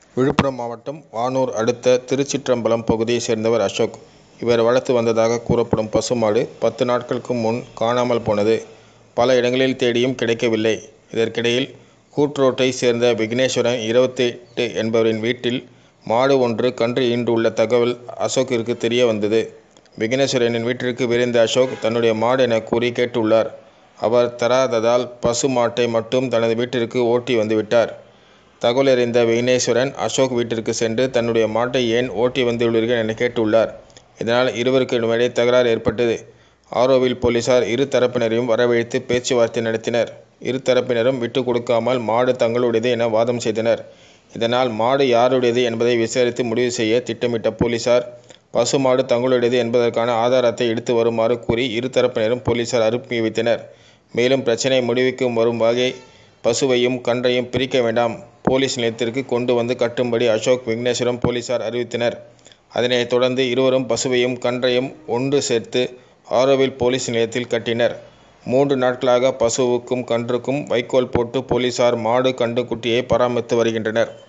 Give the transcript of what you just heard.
விழுப்புரம் மாவட்டம் வானூர் அடுத்த திருச்சிற்றம்பலம் பகுதியைச் சேர்ந்தவர் அசோக். இவர் வளர்த்து வந்ததாக கூறப்படும் பசுமாடு பத்து நாட்களுக்கு முன் காணாமல் போனது. பல இடங்களில் தேடியும் கிடைக்கவில்லை. இதற்கிடையில் கூட்ரோட்டைச் சேர்ந்த விக்னேஸ்வரன் இருபத்தெட்டு என்பவரின் வீட்டில் மாடு ஒன்று கன்று ஈன்றுள்ள தகவல் அசோக்கிற்கு தெரிய வந்தது. விக்னேஸ்வரனின் வீட்டிற்கு விரைந்த அசோக் தன்னுடைய மாடு என கூறி கேட்டுள்ளார். அவர் தராததால் பசு மாட்டை மட்டும் தனது வீட்டிற்கு ஓட்டி வந்துவிட்டார். தகவலறிந்த விக்னேஸ்வரன் அசோக் வீட்டிற்கு சென்று தன்னுடைய மாட்டை ஏன் ஓட்டி வந்துள்ளீர்கள் என கேட்டுள்ளார். இதனால் இருவருக்கும் இடையே தகராறு ஏற்பட்டது. ஆரோவில் போலீசார் இரு தரப்பினரையும் வரவழைத்து பேச்சுவார்த்தை நடத்தினர். இரு தரப்பினரும் விட்டுக் கொடுக்காமல் மாடு தங்களுடையது என வாதம் செய்தனர். இதனால் மாடு யாருடையது என்பதை விசாரித்து முடிவு செய்ய திட்டமிட்ட போலீசார் பசு மாடு தங்களுடையது என்பதற்கான ஆதாரத்தை எடுத்து வருமாறு கூறி இரு தரப்பினரும் போலீசார் அனுப்பி வைத்தனர். மேலும் பிரச்னை முடிவுக்கு வரும் வரை பசுவையும் கன்றையும் பிரிக்க வேண்டாம் போலீஸ் நிலையத்திற்கு கொண்டு வந்து கட்டும்படி அசோக் விக்னேஸ்வரன் போலீசார் அறிவுறுத்தினர். அதனைத் தொடர்ந்து இருவரும் பசுவையும் கன்றையும் ஒன்று சேர்த்து ஆரோவில் போலீஸ் நிலையத்தில் கட்டினர். மூன்று நாட்களாக பசுவுக்கும் கன்றுக்கும் வைக்கோல் போட்டு போலீசார் மாடு கன்றுக்குட்டியை பராமரித்து வருகின்றனர்.